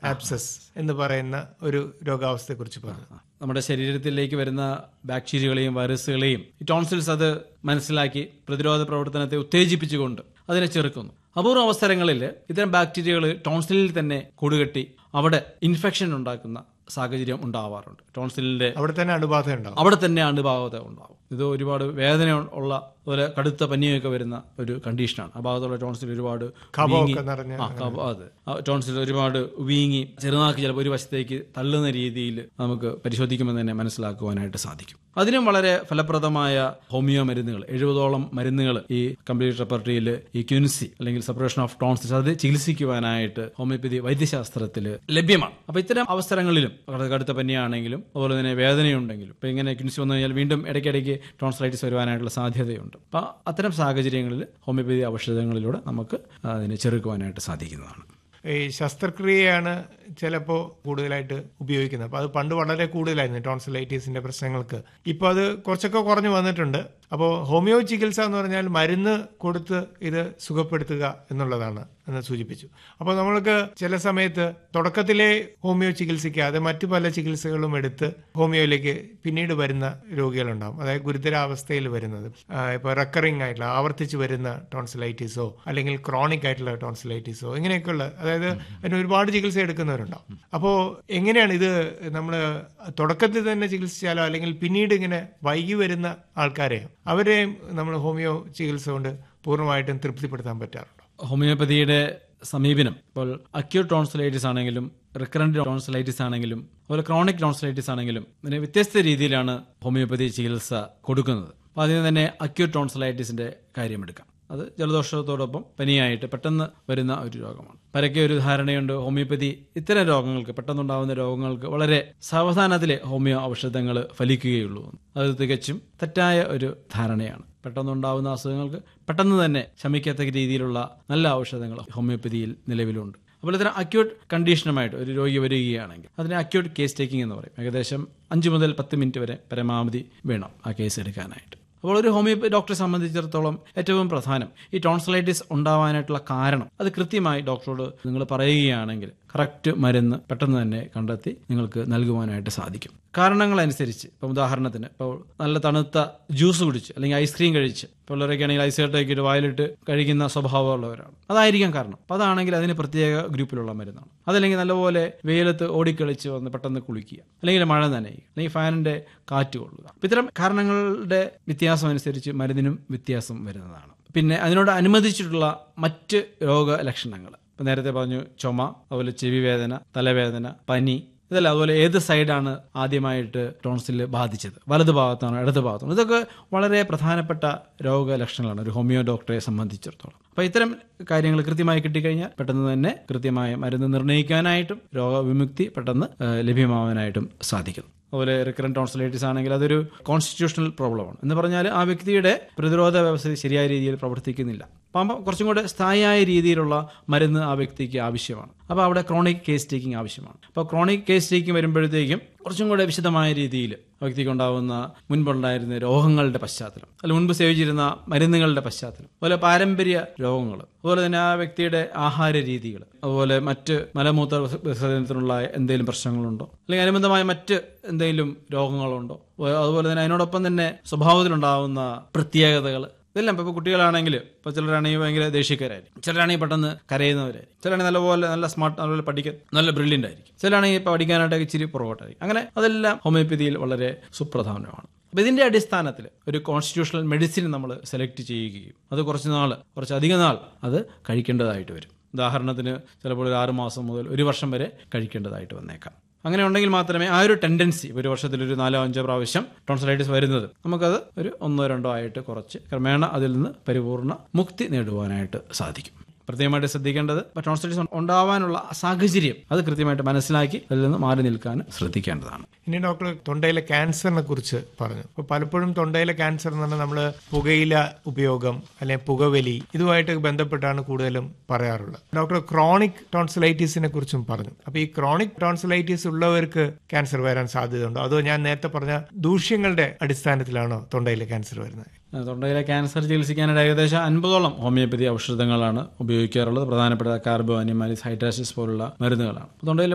Abscess എന്ന് പറയുന്ന ഒരു രോഗാവസ്ഥയെക്കുറിച്ച് പറഞ്ഞു നമ്മുടെ ശരീരത്തിലേക്ക് വരുന്ന ബാക്ടീരിയകളെയും വൈറസുകളെയും ഈ ടോൺസിൽസ് അത് മനസ്സിലാക്കി പ്രതിരോധ പ്രവർത്തനത്തെ ഉത്തേജിപ്പിച്ചുകൊണ്ട് അതിനെ ചെറുക്കുന്നു അപൂർവ അവസരങ്ങളിൽ ഇത്തരം ബാക്ടീരിയകൾ ടോൺസിലിൽ തന്നെ കൂടുകെട്ടി അവിടെ ഇൻഫെക്ഷൻ ഉണ്ടാക്കുന്ന സാഹചര്യം ഉണ്ടാവാറുണ്ട് ടോൺസിലിന്റെ അവിടെ തന്നെ അണുബാധ ഉണ്ടാവും അവിടെ തന്നെ അണുബാധ ഉണ്ടാവും ഇത് ഒരുപാട് വേദന ഉള്ള അതുപോലെ കടുത്ത പനിയൊക്കെ വരുന്ന ഒരു കണ്ടീഷനാണ് ആ ഭാഗത്തുള്ള ടോൺസിൽ ഒരുപാട് കഫമൊക്കെ നിറഞ്ഞ ആ കഫ അതെ ആ ടോൺസിൽ ഒരുപാട് വീങ്ങി ചെറുനാക്ക് ചിലപ്പോൾ ഒരു വശത്തേക്ക് തള്ളുന്ന രീതിയിൽ നമുക്ക് പരിശോധിക്കുമ്പോൾ തന്നെ മനസ്സിലാക്കുവാനായിട്ട് സാധിക്കും അതിനും വളരെ ഫലപ്രദമായ ഹോമിയോ മരുന്നുകൾ എഴുപതോളം മരുന്നുകൾ ഈ കംപ്ലീറ്റ് റെപ്പർട്ടറിയിൽ ഈ ക്യുൻസി അല്ലെങ്കിൽ സെപ്പറേഷൻ ഓഫ് ടോൺസിൽസ് അത് ചികിത്സിക്കുവാനായിട്ട് ഹോമിയോപ്പതി വൈദ്യശാസ്ത്രത്തിൽ ലഭ്യമാണ് അപ്പൊ ഇത്തരം അവസരങ്ങളിലും കട- കടുത്ത പനിയാണെങ്കിലും അതുപോലെ തന്നെ വേദനയുണ്ടെങ്കിലും ഇപ്പൊ ഇങ്ങനെ ക്യുൻസി വന്നു കഴിഞ്ഞാൽ വീണ്ടും ഇടയ്ക്കിടയ്ക്ക് ടോൺസിലൈറ്റിസ് വരുവാനായിട്ടുള്ള സാധ്യതയുണ്ട് അപ്പൊ അത്തരം സാഹചര്യങ്ങളിൽ ഹോമിയോപ്പതി ഔഷധങ്ങളിലൂടെ നമുക്ക് അതിനെ ചെറുക്കുവാനായിട്ട് സാധിക്കുന്നതാണ് ഈ ശസ്ത്രക്രിയയാണ് ചിലപ്പോൾ കൂടുതലായിട്ട് ഉപയോഗിക്കുന്നത് അപ്പോൾ അത് പണ്ട് വളരെ കൂടുതലായിരുന്നു ടോൺസിലൈറ്റീസിന്റെ പ്രശ്നങ്ങൾക്ക് ഇപ്പോൾ അത് കുറച്ചൊക്കെ കുറഞ്ഞു വന്നിട്ടുണ്ട് അപ്പോൾ ഹോമിയോ ചികിത്സ എന്ന് പറഞ്ഞാൽ മരുന്ന് കൊടുത്ത് ഇത് സുഖപ്പെടുത്തുക എന്നുള്ളതാണ് എന്ന് സൂചിപ്പിച്ചു അപ്പോൾ നമ്മൾക്ക് ചില സമയത്ത് തുടക്കത്തിലെ ഹോമിയോ ചികിത്സിക്കാതെ മറ്റു പല ചികിത്സകളും എടുത്ത് ഹോമിയോയിലേക്ക് പിന്നീട് വരുന്ന രോഗികളുണ്ടാവും അതായത് ഗുരുതരാവസ്ഥയിൽ വരുന്നത് ഇപ്പോൾ റെക്കറിംഗ് ആയിട്ടുള്ള ആവർത്തിച്ച് വരുന്ന ടോൺസിലൈറ്റിസോ അല്ലെങ്കിൽ ക്രോണിക് ആയിട്ടുള്ള ടോൺസിലൈറ്റിസോ ഇങ്ങനെയൊക്കെയുള്ള അതായത് അതിന് ഒരുപാട് ചികിത്സ എടുക്കുന്നവരുണ്ടാവും അപ്പോൾ എങ്ങനെയാണ് ഇത് നമ്മൾ തുടക്കത്തിൽ തന്നെ ചികിത്സിച്ചാലോ അല്ലെങ്കിൽ പിന്നീട് ഇങ്ങനെ വൈകി വരുന്ന ആൾക്കാരെ അവരെയും നമ്മൾ ഹോമിയോ ചികിത്സ കൊണ്ട് പൂർണ്ണമായിട്ടും തൃപ്തിപ്പെടുത്താൻ പറ്റാറുണ്ടോ ഹോമിയോപ്പതിയുടെ സമീപനം ഇപ്പോൾ അക്യൂട്ട് ടോൺസിലൈറ്റിസ് ആണെങ്കിലും റിക്കറന്റ് ടോൺസിലൈറ്റിസ് ആണെങ്കിലും അതുപോലെ ക്രോണിക് ടോൺസിലൈറ്റിസ് ആണെങ്കിലും ഇതിന് വ്യത്യസ്ത രീതിയിലാണ് ഹോമിയോപ്പതി ചികിത്സ കൊടുക്കുന്നത് അപ്പോൾ അതിന് തന്നെ അക്യൂട്ട് ടോൺസിലൈറ്റിസിന്റെ കാര്യമെടുക്കാം അത് ജലദോഷത്തോടൊപ്പം പനിയായിട്ട് പെട്ടെന്ന് വരുന്ന ഒരു രോഗമാണ് പരക്കെ ഒരു ധാരണയുണ്ട് ഹോമിയോപ്പതി ഇത്തരം രോഗങ്ങൾക്ക് പെട്ടെന്നുണ്ടാകുന്ന രോഗങ്ങൾക്ക് വളരെ സാവധാനത്തിലെ ഹോമിയോ ഔഷധങ്ങൾ ഫലിക്കുകയുള്ളൂ എന്ന്. അത് തികച്ചും തെറ്റായ ഒരു ധാരണയാണ് പെട്ടെന്നുണ്ടാകുന്ന അസുഖങ്ങൾക്ക് പെട്ടെന്ന് തന്നെ ശമിക്കത്തക്ക രീതിയിലുള്ള നല്ല ഔഷധങ്ങൾ ഹോമിയോപ്പതിയിൽ നിലവിലുണ്ട് അപ്പോൾ ഇത്തരം അക്യൂട്ട് കണ്ടീഷനുമായിട്ട് ഒരു രോഗി വരികയാണെങ്കിൽ അതിനെ അക്യൂട്ട് കേസ് ടേക്കിംഗ് എന്ന് പറയും ഏകദേശം അഞ്ച് മുതൽ പത്ത് മിനിറ്റ് വരെ പരമാവധി വേണം ആ കേസ് എടുക്കാനായിട്ട് അപ്പോൾ ഒരു ഹോമിയോപ്പതി ഡോക്ടറെ സംബന്ധിച്ചിടത്തോളം ഏറ്റവും പ്രധാനം ഈ ടോൺസിലൈറ്റിസ് ഉണ്ടാവാനായിട്ടുള്ള കാരണം അത് കൃത്യമായി ഡോക്ടറോട് നിങ്ങൾ പറയുകയാണെങ്കിൽ കറക്റ്റ് മരുന്ന് പെട്ടെന്ന് തന്നെ കണ്ടെത്തി നിങ്ങൾക്ക് നൽകുവാനായിട്ട് സാധിക്കും കാരണങ്ങൾ അനുസരിച്ച് ഇപ്പം ഉദാഹരണത്തിന് ഇപ്പോൾ നല്ല തണുത്ത ജ്യൂസ് കുടിച്ച് അല്ലെങ്കിൽ ഐസ്ക്രീം കഴിച്ച് പിള്ളേരൊക്കെ ആണെങ്കിൽ ഐസേർട്ടൊക്കെ വായിലിട്ട് കഴിക്കുന്ന സ്വഭാവമുള്ളവരാണ് അതായിരിക്കാം കാരണം അപ്പോൾ അതാണെങ്കിൽ അതിന് പ്രത്യേക ഗ്രൂപ്പിലുള്ള മരുന്നാണ് അതല്ലെങ്കിൽ നല്ലപോലെ വെയിലത്ത് ഓടിക്കളിച്ച് വന്ന് പെട്ടെന്ന് കുളിക്കുക അല്ലെങ്കിൽ മഴ നനയുക അല്ലെങ്കിൽ ഫാനിന്റെ കാറ്റ് കൊള്ളുക അപ്പോൾ ഇത്തരം കാരണങ്ങളുടെ വ്യത്യാസം അനുസരിച്ച് മരുന്നിനും വ്യത്യാസം വരുന്നതാണ് പിന്നെ അതിനോട് അനുവദിച്ചിട്ടുള്ള മറ്റ് രോഗലക്ഷണങ്ങൾ ഇപ്പം നേരത്തെ പറഞ്ഞു ചുമ അതുപോലെ ചെവി വേദന തലവേദന പനി ഇതല്ല അതുപോലെ ഏത് സൈഡാണ് ആദ്യമായിട്ട് ടോൺസിൽ ബാധിച്ചത് വലത് ഭാഗത്താണോ ഇടത് ഭാഗത്താണോ ഇതൊക്കെ വളരെ പ്രധാനപ്പെട്ട രോഗലക്ഷണങ്ങളാണ് ഒരു ഹോമിയോ ഡോക്ടറെ സംബന്ധിച്ചിടത്തോളം അപ്പോൾ ഇത്തരം കാര്യങ്ങൾ കൃത്യമായി കിട്ടിക്കഴിഞ്ഞാൽ പെട്ടെന്ന് തന്നെ കൃത്യമായ മരുന്ന് നിർണ്ണയിക്കാനായിട്ടും രോഗവിമുക്തി പെട്ടെന്ന് ആ, ലഭ്യമാവാനായിട്ടും സാധിക്കുന്നു അതുപോലെ റിക്കറന്റ് ടോൺസിലൈറ്റിസ് ആണെങ്കിൽ അതൊരു കോൺസ്റ്റിറ്റ്യൂഷണൽ പ്രോബ്ലമാണ് എന്ന് പറഞ്ഞാൽ ആ വ്യക്തിയുടെ പ്രതിരോധ വ്യവസ്ഥ ശരിയായ രീതിയിൽ പ്രവർത്തിക്കുന്നില്ല അപ്പം കുറച്ചും കൂടെ സ്ഥായിയായ രീതിയിലുള്ള മരുന്ന് ആ വ്യക്തിക്ക് ആവശ്യമാണ് അപ്പോൾ അവിടെ ക്രോണിക് കേസ് ടേക്കിംഗ് ആവശ്യമാണ് അപ്പോൾ ക്രോണിക് കേസ് ടേക്കിംഗ് വരുമ്പോഴത്തേക്കും കുറച്ചും കൂടെ വിശദമായ രീതിയിൽ ആ വ്യക്തിക്ക് ഉണ്ടാകുന്ന മുൻപുണ്ടായിരുന്ന രോഗങ്ങളുടെ പശ്ചാത്തലം അല്ല മുൻപ് സേവിച്ചിരുന്ന മരുന്നുകളുടെ പശ്ചാത്തലം അതുപോലെ പാരമ്പര്യ രോഗങ്ങൾ അതുപോലെ തന്നെ ആ വ്യക്തിയുടെ ആഹാര രീതികൾ അതുപോലെ മറ്റ് മലമൂത്ര വിസർജനത്തിനുള്ള എന്തെങ്കിലും പ്രശ്നങ്ങളുണ്ടോ അല്ലെങ്കിൽ അനുബന്ധമായ മറ്റ് എന്തെങ്കിലും രോഗങ്ങളുണ്ടോ അതുപോലെ തന്നെ അതിനോടൊപ്പം തന്നെ സ്വഭാവത്തിലുണ്ടാകുന്ന പ്രത്യേകതകൾ ഇതെല്ലാം ഇപ്പോൾ കുട്ടികളാണെങ്കിൽ ഇപ്പോൾ ചിലരാണെങ്കിൽ ഭയങ്കര ദേഷ്യക്കാരായിരിക്കും ചിലരാണെങ്കിൽ പെട്ടെന്ന് കരയുന്നവരായിരിക്കും ചിലരാണെങ്കിൽ നല്ലപോലെ നല്ല സ്മാർട്ട് നല്ലപോലെ പഠിക്കാൻ നല്ല ബ്രില്യൻ്റ് ആയിരിക്കും ചിലരാണെങ്കിൽ ഇപ്പോൾ പഠിക്കാനായിട്ട് ഇച്ചിരി പുറകോട്ടായിരിക്കും അങ്ങനെ അതെല്ലാം ഹോമിയോപ്പതിയിൽ വളരെ സുപ്രധാനമാണ് അപ്പോൾ ഇതിന്റെ അടിസ്ഥാനത്തിൽ ഒരു കോൺസ്റ്റിറ്റ്യൂഷണൽ മെഡിസിൻ നമ്മൾ സെലക്ട് ചെയ്യുകയും അത് കുറച്ച് നാൾ കുറച്ച് അധിക നാൾ അത് കഴിക്കേണ്ടതായിട്ട് വരും ഉദാഹരണത്തിന് ചിലപ്പോൾ ഒരു ആറ് മാസം മുതൽ ഒരു വർഷം വരെ കഴിക്കേണ്ടതായിട്ട് വന്നേക്കാം അങ്ങനെ ഉണ്ടെങ്കിൽ മാത്രമേ ആ ഒരു ടെൻഡൻസി ഒരു വർഷത്തിൽ ഒരു നാലോ അഞ്ചോ പ്രാവശ്യം ടോൺസിലൈറ്റിസ് വരുന്നത് നമുക്കത് ഒരു ഒന്നോ രണ്ടോ ആയിട്ട് കുറച്ച് ക്രമേണ അതിൽ നിന്ന് പരിപൂർണ മുക്തി നേടുവാനായിട്ട് സാധിക്കും പ്രത്യേകമായിട്ട് ശ്രദ്ധിക്കേണ്ടത് ടോൺസിലൈറ്റിസ് ഉണ്ടാവാനുള്ള സാഹചര്യം അത് കൃത്യമായിട്ട് മനസ്സിലാക്കി അതിൽ നിന്ന് മാറി നിൽക്കാൻ ശ്രദ്ധിക്കേണ്ടതാണ് ഇനി ഡോക്ടർ തൊണ്ടയിലെ ക്യാൻസറിനെ കുറിച്ച് പറഞ്ഞു അപ്പോൾ പലപ്പോഴും തൊണ്ടയിലെ ക്യാൻസർ എന്ന് പറഞ്ഞാൽ നമ്മൾ പുകയില ഉപയോഗം അല്ലെങ്കിൽ പുകവലി ഇതുമായിട്ട് ബന്ധപ്പെട്ടാണ് കൂടുതലും പറയാറുള്ളത് ഡോക്ടർ ക്രോണിക് ടോൺസിലൈറ്റീസിനെ കുറിച്ചും പറഞ്ഞു അപ്പോൾ ഈ ക്രോണിക് ടോൺസിലൈറ്റീസ് ഉള്ളവർക്ക് ക്യാൻസർ വരാൻ സാധ്യതയുണ്ടോ അതോ ഞാൻ നേരത്തെ പറഞ്ഞ ദൂഷ്യങ്ങളുടെ അടിസ്ഥാനത്തിലാണോ തൊണ്ടയിലെ ക്യാൻസർ വരുന്നത് തൊണ്ടയിലെ ക്യാൻസർ ചികിത്സിക്കാനായിട്ട് ഏകദേശം അൻപതോളം ഹോമിയോപ്പതി ഔഷധങ്ങളാണ് ഉപയോഗിക്കാറുള്ളത് പ്രധാനപ്പെട്ട കാർബോ അനിമാലിസ് ഹൈഡ്രാസിസ് പോലുള്ള മരുന്നുകളാണ് തൊണ്ടയിൽ